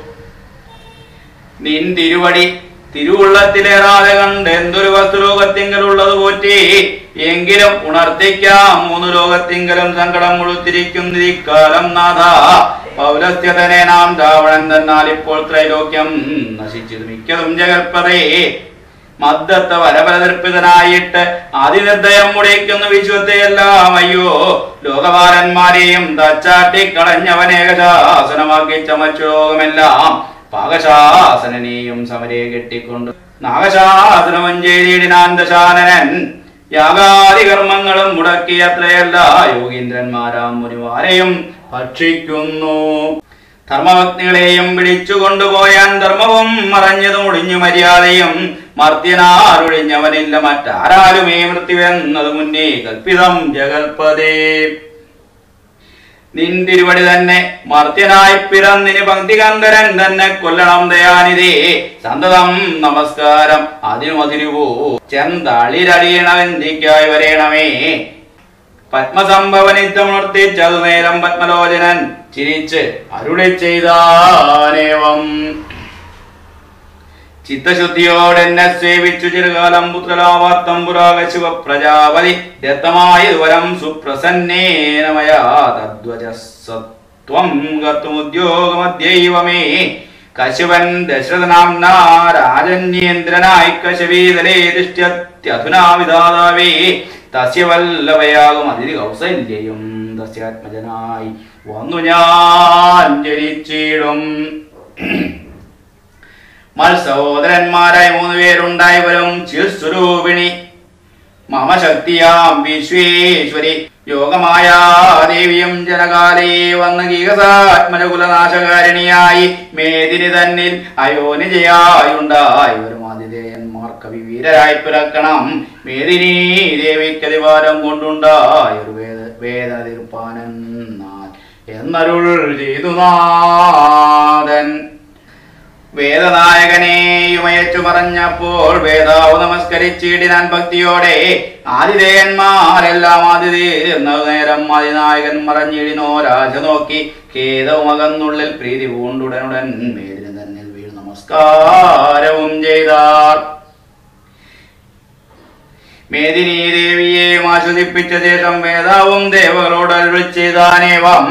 നിൻ തിരുവടി തിരുവുള്ളത്തിലേറാതെ കണ്ട് എന്തൊരു വസ്തുലോകത്തിങ്കലുള്ളത് പോറ്റി എങ്കിലും ഉണർത്തിക്കാം മൂന്ന് ലോകത്തിങ്കലും സങ്കടം മുഴുത്തിരിക്കുന്നതിക്കാലം നാഥ പൗരസ്ത്യതനെ നാം രാവണൻ തന്നാൽ ഇപ്പോൾ ത്രൈലോക്യം നശിച്ചത് മിക്കതും ജഗൽപതേ മദ്ദത്ത വരപരതർപ്പിതനായിട്ട് അതിനിർദ്ദയം മുടയ്ക്കുന്ന വിശ്വത്തെയെല്ലാം അയ്യോ ലോകപാലന്മാരെയും തച്ചാട്ടി കളഞ്ഞവനേകശാസനമാക്കി ചമച്ചു ലോകമെല്ലാം പാകശാസനനെയും സമരെ കെട്ടിക്കൊണ്ട് നാഗശാസനവും ചെയ്തിടിനാൻ ദശാനനൻ യാഗാദി കർമ്മങ്ങളും മുടക്കിയത്രയല്ല യോഗീന്ദ്രന്മാരാം മുനിമാരെയും ഭക്ഷിക്കുന്നു ധർമ്മഭക്തികളെയും പിടിച്ചു കൊണ്ടുപോയാൻ ധർമ്മവും മറഞ്ഞതും ഒടിഞ്ഞു മര്യാദയും മർദ്യനാരൊഴിഞ്ഞവനില്ല മറ്റാരാലുമേ മൃത്യുവെന്നത് മുന്നേ കൽപ്പിതം ജഗൽപദേ നിൻ തിരുവടി തന്നെ മർത്യനായി പിറന്നിന് പങ്ക്തികന്ധരൻ തന്നെ കൊല്ലണം ദയാനിതേ സന്തതം നമസ്കാരം അതിനു അതിരുവോ ചെന്തളിരടിയണവന്തിക്കായി വരേണമേ പത്മസംഭവനിത്തമുണർത്തിച്ചതു നേരം പത്മലോചനൻ ചിരിച്ച് അരുളി ചെയ്താനേവം ചിത്തശുദ്ധിയോടെന്നെ സേവിച്ചു ചിരകാലം പുത്രലാവാർത്തം പുരാഗ ശിവ പ്രജാപതി ദത്തമായ വരം സുപ്രസന്നേനമയാ തദ്വജസത്വം ഗത്തുമുദ്യോഗമദ്യൈവമേ കശിവൻ ദശരഥനാംനാ രാജന്യേന്ദ്രനായി കശവീതലേ തിഷ്ഠ്യത്യധുനാ വിധാതാവേ തസ്യ വല്ലഭയാകും അതിഥി കൗസല്യയും തസ്യാത്മജനായി വന്നു ഞാൻ ജനിച്ചിടും മത്സഹോദരന്മാരായി മൂന്ന് പേരുണ്ടായവരും ചിൽസ്വരൂപിണി മമ ശക്തിയാം വിശ്വേശ്വരി യോഗമായ ദേവിയും ജനകാലേ വന്ന ഗീകസാത്മജകുലനാശകാരിണിയായി മേദിനി തന്നിൽ അയോനിജയായുണ്ടായവരും ആതിഥേയന്മാർ കവി വീരരായി പിറക്കണം മേദിനി ദേവിക്കതിവാരം കൊണ്ടുണ്ടായൊരു വേദ വേദന തീർപ്പാനെന്നാൽ എന്നരുൾ ചെയ്തു നാഥൻ വേദനായകനെയുമയച്ചു പറഞ്ഞപ്പോൾ വേദാവ് നമസ്കരിച്ചിടിനാൻ ഭക്തിയോടെ ആതിഥേയന്മാരെല്ലാം ആതിഥേ എന്ന നേരം ആദിനായകൻ മറഞ്ഞിടിനോ രാജ നോക്കി ഖേദവും അകന്നുള്ളിൽ പ്രീതി പൂണ്ടുടനുടൻ മേദിന് തന്നിൽ വീണ് നമസ്കാരവും ചെയ്താർ മേദിനി ദേവിയെ ആശ്വസിപ്പിച്ച ശേഷം വേദാവും ദേവകളോട് അരുൾ ചെയ്താനേവം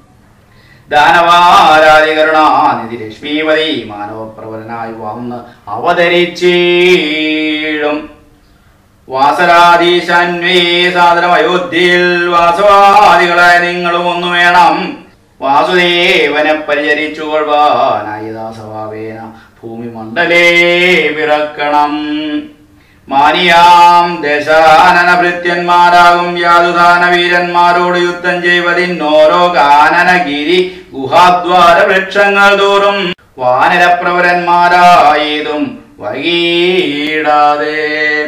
ദാനവാരാധികരുണാനിധി ലക്ഷ്മീപതി മാനവപ്രവരനായി വന്ന് അവതരിച്ചീടും വാസരാധീശാന്വേ സാദരം അയോധ്യയിൽ വാസവാദികളായ നിങ്ങളും ഒന്നു വേണം വാസുദേവനെ പരിചരിച്ചു കൊള്ളുവാനായി ദാസഭാവേന ഭൂമി മണ്ഡലേ പിറക്കണം മാനിയാം ദശാനന ഭൃത്യന്മാരാകും യാതുദാന വീരന്മാരോട് യുദ്ധം ചെയ്വതിന്നോരോ കാനനഗിരി ഗുഹാദ്വാര വൃക്ഷങ്ങൾ തോറും വാനരപ്രവരന്മാരായതും വൈകിടാതെ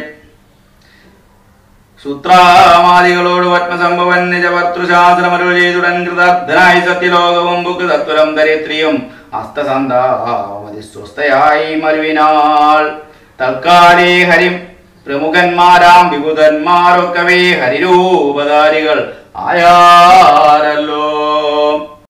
സൂത്രാമാദികളോട് പത്മസംഭവൻ നിജഭർത്തൃശാസ്ത്രമരുൾ ചെയ്തുടൻ കൃതാർത്ഥനായി സത്യലോകവും ബുക്ക് തത്വരം ദരിത്രിയും അസ്തസന്ധാവതി സ്വസ്ഥയായി മരുവിനാൾ തൽക്കാലേ ഹരി പ്രമുഖന്മാരാം വിഭുതന്മാരൊക്കവേ ഹരിരൂപധാരികൾ ആയാരല്ലോ